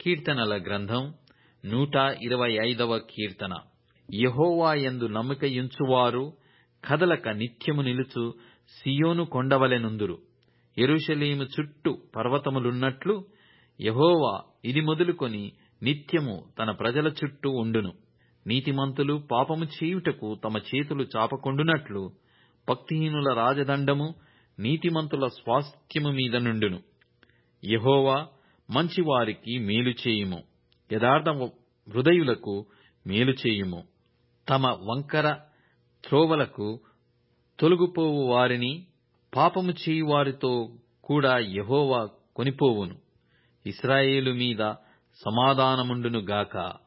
కీర్తనల గ్రంథం నూట ఇరవై ఐదవ కీర్తన యహోవా యందు నమ్మికయుంచువారు కదలక నిత్యము నిలుచు సియోను కొండవలెనుందురు యెరూషలేము చుట్టూ పర్వతములున్నట్లు యహోవా ఇది మొదలుకొని నిత్యము తన ప్రజల చుట్టూ ఉండును నీతిమంతులు పాపము చేయుటకు తమ చేతులు చాపకుండునట్లు భక్తిహీనుల రాజదండము నీతిమంతుల స్వాస్థ్యము మీద నుండును యహోవా మంచివారికి మేలు చేయుము యథార్థ హృదయులకు మేలు చేయుము తమ వంకర త్రోవలకు తొలగిపోవు వారిని పాపము చేయు వారితో కూడా యహోవా కొనిపోవును ఇస్రాయేలు మీద సమాధానముండును గాక